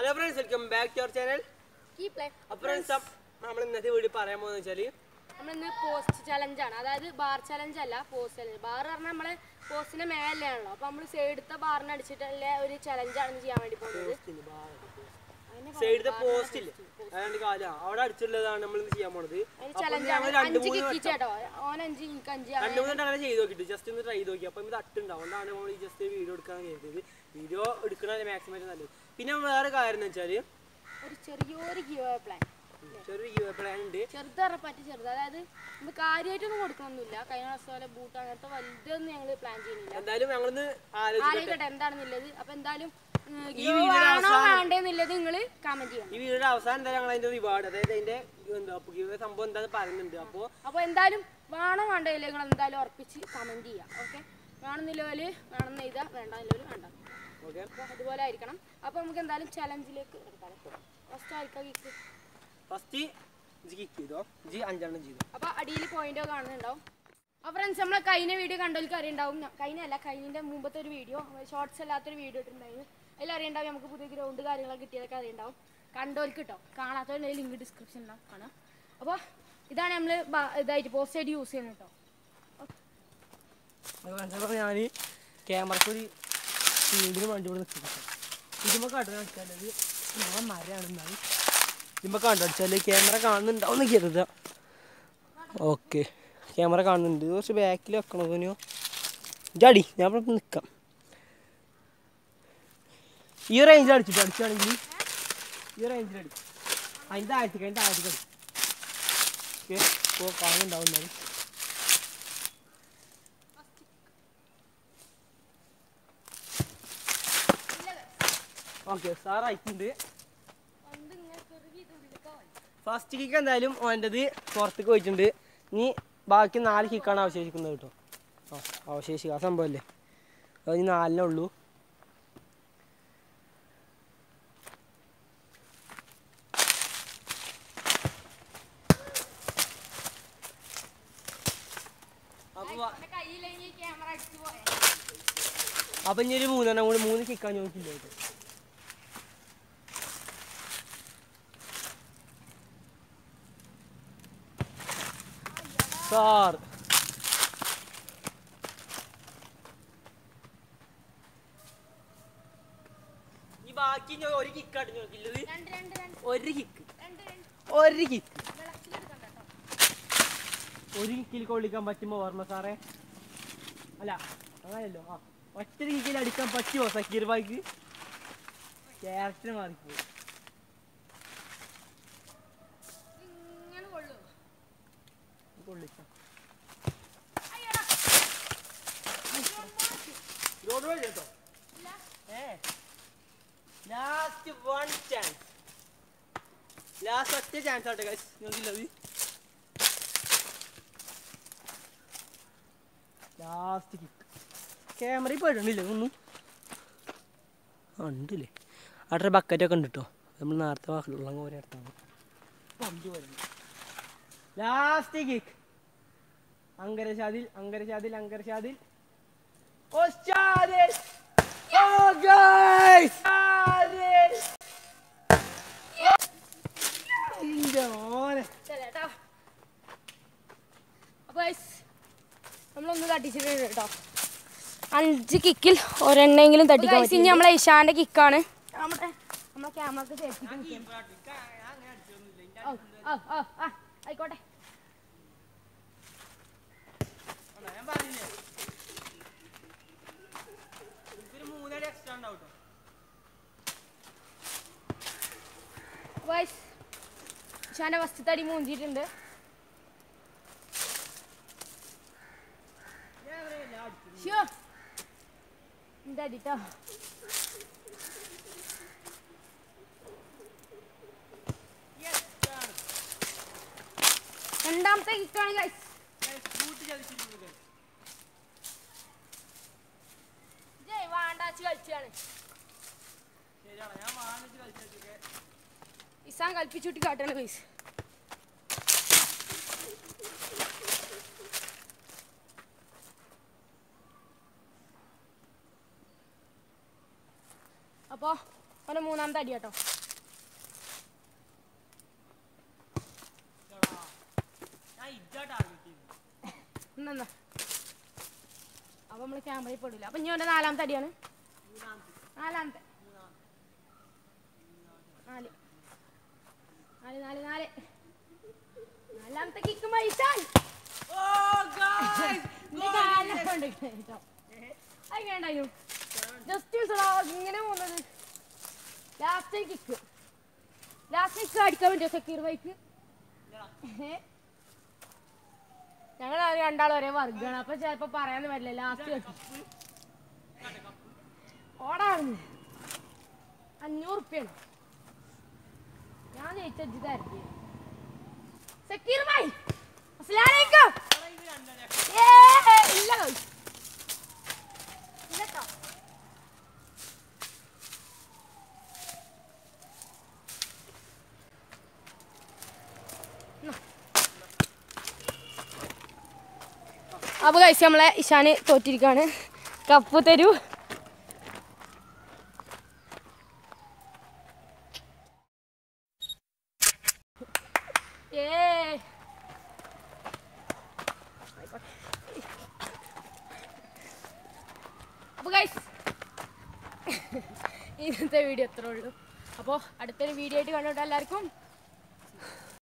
Hello friends welcome back to our channel keep life അപ്പോൾ friends നമ്മൾ ഇന്നത്തെ video പറയാൻ പോകുന്നത് വെച്ചാൽ നമ്മളിന്ന് പോസ്റ്റ് ചലഞ്ച് ആണ് അതായത് ബാർ ചലഞ്ച് അല്ല പോസ്റ്റ് ചലഞ്ച് ബാർ പറഞ്ഞാൽ നമ്മള് പോസ്റ്റിന്റെ മേലെയാണല്ലോ അപ്പൊ നമ്മൾ സൈഡത്തെ ബാറിന് അടിച്ചിട്ടുള്ള ഒരു ചലഞ്ച് ആണ് ചെയ്യാൻ വേണ്ടി പോകുന്നത് അതിന് സൈഡിലത്തെ പോസ്റ്റ് ഇല്ലേ അതാണ്ട് കാലം അവിടെ അടിച്ചുള്ളതാണ് നമ്മൾ ഇന്ന് ചെയ്യാൻ പോണത് അതിന് അപ്പോൾ ചലഞ്ച് ഞങ്ങൾ ആണ് രണ്ട് അഞ്ച് മൂന്ന് കിക്കി ചേട്ടോ ഓൻ അഞ്ച് എനിക്ക് അഞ്ച് രണ്ട് മൂന്ന് വട്ടം അങ്ങനെ ചെയ്ത് നോക്കിയിട്ട് ജസ്റ്റ് ഒന്ന് ട്രൈ ചെയ്ത് നോക്കി അപ്പം ഇത് അട്ടുണ്ടാവും അതുകൊണ്ടാണ് നമ്മൾ ജസ്റ്റ് വീഡിയോ എടുക്കാൻ കരുതിയത് വീഡിയോ എടുക്കണ മാക്സിമം നല്ലത് പിന്നെ വേറെ കാര്യം എന്ന് വെച്ചാൽ ഒരു ചെറിയൊരു ഗീവ് പ്ലാൻ ചെറിയൊരു പ്ലാൻ ഉണ്ട് ചെറുത് പറഞ്ഞ പറ്റി ചെറുത് അതായത് നമ്മൾ കാര്യമായിട്ടൊന്നും കൊടുക്കണമെന്നില്ല കഴിഞ്ഞ ദിവസം പോലെ ബൂട്ട് അങ്ങനത്തെ വലുതൊന്നും ഞങ്ങൾ പ്ലാൻ ചെയ്യുന്നില്ല എന്തായാലും ഞങ്ങളൊന്ന് ആലോചിക്കട്ടെ ആലോചിക്കട്ടെ എന്താണെന്നുള്ളത് അപ്പൊ എന്തായാലും ഈ ഗീവ് വീഡിയോയുടെ വേണോ അവസാനം- വേണ്ടെന്നുള്ളത് നിങ്ങൾ കമന്റ് ചെയ്യണം ഈ വീഡിയോയുടെ അവസാനം എന്തായാലും ഞങ്ങൾ അതിന്റെ റിവാർഡ് അതായത് അതിന്റെ എന്താ പുതിയ സംഭവം എന്താന്ന് പറയുന്നുണ്ട് അപ്പോൾ അപ്പൊ എന്തായാലും വേണോ വേണ്ടോ ഇല്ല നിങ്ങൾ എന്തായാലും ഉറപ്പിച്ച് കമന്റ് ചെയ്യാം ഓക്കെ വേണമെന്നില്ലവര് വേണമെന്ന് എഴുതാ വേണ്ടെന്നില്ലവര് വേണ്ട ഓക്കെ അപ്പൊ അതുപോലെ ആയിരിക്കണം അപ്പൊ നമുക്ക് എന്തായാലും ചലഞ്ചിലേക്ക് എടുക്കാം ഫസ്റ്റ് ആയിരിക്കാം കിക്ക് ഫസ്റ്റ് ജി കിക്ക് ചെയ്തോ ജി അഞ്ചെണ്ണം ചെയ്തു അപ്പൊ അടിയിൽ പോയിന്റ് കാണുന്നുണ്ടാവും അപ്പൊ ഫ്രണ്ട്സ് നമ്മളെ കഴിഞ്ഞ വീഡിയോ കണ്ടവർക്ക് അറിയുണ്ടാവും ഞ- കഴിഞ്ഞ അല്ല കഴിഞ്ഞതിന്റെ മുമ്പത്തെ ഒരു വീഡിയോ ഷോർട്സ് അല്ലാത്തൊരു വീഡിയോ ഇട്ടിട്ടുണ്ടായിരുന്നു അതിൽ അറിയുണ്ടാവും നമുക്ക് പുതിയ ഗ്രൗണ്ട് കാര്യങ്ങളൊക്കെ കിട്ടിയതൊക്കെ അറിയുണ്ടാവും കണ്ടവർക്ക് കിട്ടോ കാണാത്തവരുടെ ലിങ്ക് ഡിസ്ക്രിപ്ഷനിലാണ് കാണാം അപ്പോൾ ഇതാണ് നമ്മൾ ഇതായിട്ട് പോസ്റ്റ് ആയിട്ട് യൂസ് ചെയ്യുന്നത് കേട്ടോ അപ്പോൾ ഞാൻ ക്യാമറക്ക് ഒരു ഫീൽഡിന് വേണ്ടി ഇവിടെ നിൽക്കുന്നത് ഇതിമ്പോൾ കണ്ടു വെച്ചാൽ അത് നമ്മളെ മരമാണെന്നാണ് ഇതിമ്പോൾ കണ്ടു വെച്ചാൽ ക്യാമറ കാണുന്നുണ്ടാവും കരുതുക ഓക്കെ ക്യാമറ കാണുന്നുണ്ട് ഇത് കുറച്ച് ബാക്കിൽ വെക്കണോ തോന്നിയോ ജാടി ഞാൻ ഇവിടെ നിൽക്കാം ഈ റേഞ്ചിൽ അടിച്ചിട്ട് അടിക്കുകയാണെങ്കിൽ ഈ റേഞ്ചിൽ അടി അതിൻ്റെ ആഴ്ചക്ക് അതിൻ്റെ ആഴ്ചക്ക് അടി ഓക്കെ ഇപ്പോൾ കാണുന്നുണ്ടാവും എന്നാലും ഓക്കെ സാർ അയക്കുന്നുണ്ട് ഫസ്റ്റ് കിക്ക് എന്തായാലും ഓൻ്റെത് പുറത്തേക്ക് പോയിട്ടുണ്ട് ഇനി ബാക്കി നാല് കിക്കാണ് അവശേഷിക്കുന്നത് കേട്ടോ ആ അവശേഷിക്കുക ആ സംഭവമല്ലേ അത് ഇനി നാലിനേ ഉള്ളൂ അപ്പോൾ ക്യാമറ അടിച്ചു പോയ അപ്പം ഇനി ഒരു മൂന്നെണ്ണം കൂടി മൂന്ന് കിക്കാൻ നോക്കില്ല കേട്ടോ സാർ ഈ ബാക്കി ഞാൻ ഒരു കിക്കാട്ട് നോക്കില്ലത് രണ്ട് രണ്ട് രണ്ട് ഒരു കിക്ക് രണ്ട് രണ്ട് ഒരു കിക്ക് വിളച്ചിലെടുക്കണ്ട കേട്ടോ ഒരു കിക്കിൽ കൊള്ളിക്കാൻ പറ്റുമോ ഓർമ്മ സാറേ അല്ല അങ്ങനെയല്ലോ ആ ഒറ്റ കിക്കിൽ അടിക്കാൻ പറ്റുമോ സക്കീർ ബായിക്ക് ക്യാരക്ടർ മാറിപ്പോയി ഇങ്ങനെ കൊള്ളു കൊള്ളിക്കാം അയ്യടാ റോഡ് വഴി കേട്ടോ ഏ ലാസ്റ്റ് വൺ ചാൻസ് ലാസ്റ്റ് ഒറ്റ ചാൻസ് ആട്ടെ ഗൈസ് നോക്കില്ലത് ലാസ്റ്റ് കിക്ക് ക്യാമറയിൽ പെടണില്ലേ ഒന്നും ആ ഉണ്ടല്ലേ അവിടെ ബക്കറ്റൊക്കെ ഉണ്ട് കേട്ടോ നമ്മൾ നേരത്തെ വെള്ളം കോരി എടുത്താണ് പമ്പ് വരുന്നു ലാസ്റ്റ് കിക്ക് അങ്കരശാദിൽ അങ്കരശാദിൽ അങ്കരശാദിൽ Oh, Charles! Oh, guys! Charles! ഇന്റെ മോനെ കേട്ടോ അപ്പൊ guys, നമ്മളൊന്ന് തട്ടിച്ചിട്ടുണ്ട് കേട്ടോ അഞ്ച് കിക്കിൽ ഒരെണ്ണെങ്കിലും തട്ടിക്കാൻ ഇനി നമ്മളെ ഇഷാന്റെ കിക്കാണ് നമ്മുടെ നമ്മളെ ക്യാമറക്ക് സേഫ്റ്റി ആയിക്കോട്ടെ ഞാൻ പറഞ്ഞില്ലേ എനിക്കൊരു മൂന്നടി എക്സ്ട്രാ ഉണ്ടാവും കേട്ടോ വൈസ് ഇഷാന്റെ ഫസ്റ്റ് തടി മൂഞ്ചിട്ടുണ്ട് ഷ്യോ എന്താ അടിട്ടോ രണ്ടാമത്തെ കിക്കാണ് ഗൈസ് ബൂട്ട് ചതിച്ചിരുന്നു guys. ജയ് വാണ്ടാച്ച് കളിച്ചാണ് ശരിയാണ് ഞാൻ വാങ്ങിച്ച് കളിച്ചൊക്കെ ഇസാൻ കൽപ്പിച്ചുട്ടി കാട്ടാണ് ഗൈസ് അപ്പോൾ അവൻ്റെ മൂന്നാമത്തെ അടി കേട്ടോ എന്നാ അപ്പൊ നമ്മള് ക്യാമറയിൽ പെടില്ല അപ്പൊ ഇനി അവന്റെ നാലാമത്തെ അടിയാണ് നാലാമത്തെ നാല് നാല് നാല് നാല് നാലാമത്തെ കിക്ക് മൈസാൻ അത് വേണ്ടായിരുന്നു ജസ്റ്റ് ഇങ്ങനെ പോകുന്നത് ലാസ്റ്റ് കിക്ക് ലാസ്റ്റ് കിക്ക് അടിക്കാൻ പറ്റുമോ സക്കീർ ബൈക്ക് ഞങ്ങൾ രണ്ടാളും ഒരേ വർഗമാണ് അപ്പൊ ചിലപ്പോ പറയാന്ന് പറ്റില്ല ലാസ്റ്റ് ഓടാണ് അഞ്ഞൂറ് ഉറുപ്പ്യാണ് ഞാൻ ജയിച്ചു തരത്തി സക്കീർ ഭായ് അസ്സലാമലൈക്കും ഏയ് ഇല്ല guys. ഇല്ലട്ടോ. ന്നാ. അപ്പൊ കഴിച്ച് നമ്മളെ ഇഷാന് തോറ്റിരിക്കാണ് കപ്പ് തരൂ ഏ അപ്പോൾ ഗൈസ് ഇന്നത്തെ വീഡിയോ എത്ര ഉള്ളൂ അപ്പോൾ അടുത്തൊരു വീഡിയോ ആയിട്ട് കണ്ടോട്ടെ എല്ലാവർക്കും